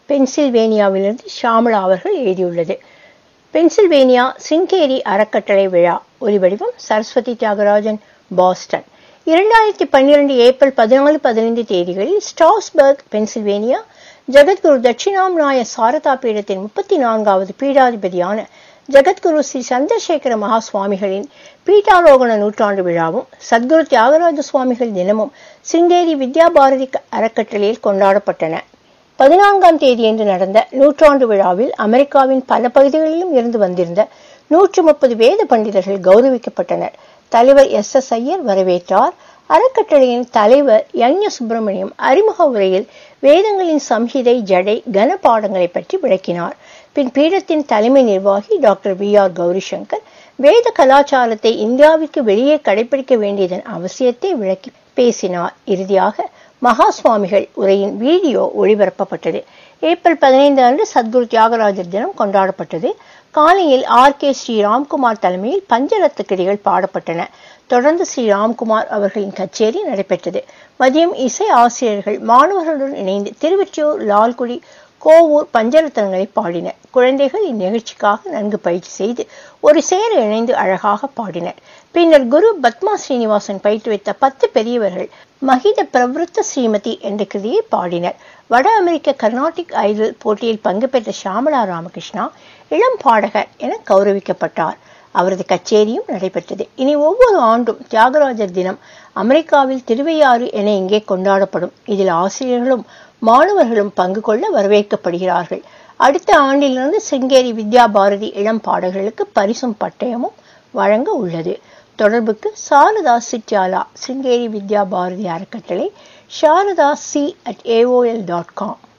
பென்சில்வேனியாவிலிருந்து ஷாமளா அவர்கள் எழுதியுள்ளது பென்சில்வேனியா சிங்கேரி அறக்கட்டளை விழா ஒலிவடிவம் சரஸ்வதி தியாகராஜன் பாஸ்டன் இரண்டாயிரத்தி பன்னிரண்டு ஏப்ரல் பதினாலு பதினைந்து தேதிகளில் ஸ்டாஸ்பர்க் பென்சில்வேனியா ஜெகத்குரு தட்சிணாம்நாய சாரதா பீடத்தின் முப்பத்தி நான்காவது பீடாதிபதியான ஜெகத்குரு ஸ்ரீ சந்திரசேகர மகா சுவாமிகளின் பீட்டாரோகண நூற்றாண்டு விழாவும் சத்குரு தியாகராஜ சுவாமிகள் தினமும் சிங்கேரி வித்யா பாரதி அறக்கட்டளையில் கொண்டாடப்பட்டன பதினான்காம் தேதியன்று நடந்த நூற்றாண்டு விழாவில் அமெரிக்காவின் பல பகுதிகளிலும் இருந்து வந்திருந்த நூற்று முப்பது வேத பண்டிதர்கள் கௌரவிக்கப்பட்டனர் தலைவர் எஸ் எஸ் ஐயர் வரவேற்றார் அறக்கட்டளையின் தலைவர் யஞ சுப்பிரமணியம் அறிமுக உரையில் வேதங்களின் சம்ஹிதை ஜடை கன பாடங்களை பற்றி விளக்கினார் பின் பீடத்தின் தலைமை நிர்வாகி டாக்டர் வி ஆர் கௌரிசங்கர் வேத கலாச்சாரத்தை இந்தியாவிற்கு வெளியே கடைபிடிக்க வேண்டியதன் அவசியத்தை விளக்கி பேசினார் இறுதியாக மகா சுவாமிகள் உரையின் வீடியோ ஒளிபரப்பப்பட்டது ஏப்ரல் பதினைந்து அன்று சத்குரு தியாகராஜர் தினம் கொண்டாடப்பட்டது காலையில் ஆர் கே ஸ்ரீ ராம்குமார் தலைமையில் பஞ்சரத்த கிரிகள் பாடப்பட்டன தொடர்ந்து ஸ்ரீ ராம்குமார் அவர்களின் கச்சேரி நடைபெற்றது மதியம் இசை ஆசிரியர்கள் மாணவர்களுடன் இணைந்து திருவொற்றியூர் லால்குடி கோவூர் பஞ்சரத்தனங்களை பாடினர் குழந்தைகள் இந்நிகழ்ச்சிக்காக நன்கு பயிற்சி செய்து ஒரு சேர இணைந்து அழகாக பாடினர் பின்னர் குரு பத்மா ஸ்ரீனிவாசன் பயிற்றுவித்த பத்து பெரியவர்கள் மகித பிரவருத்த ஸ்ரீமதி என்ற கிருதியை பாடினர் வட அமெரிக்க கர்நாடிக் ஐடல் போட்டியில் பங்கு பெற்ற ஷாமலா ராமகிருஷ்ணா இளம் பாடகர் என கௌரவிக்கப்பட்டார் அவரது கச்சேரியும் நடைபெற்றது இனி ஒவ்வொரு ஆண்டும் தியாகராஜர் தினம் அமெரிக்காவில் திருவையாறு என இங்கே கொண்டாடப்படும் இதில் ஆசிரியர்களும் மாணவர்களும் பங்கு கொள்ள வரவேற்கப்படுகிறார்கள் அடுத்த ஆண்டிலிருந்து சிங்கேரி வித்யா பாரதி இளம் பாடகர்களுக்கு பரிசும் பட்டயமும் வழங்க உள்ளது தொடர்புக்கு சாரதா சிட்யாலா சிங்கேரி வித்யா பாரதி அறக்கட்டளை Sharada C at AOL dot com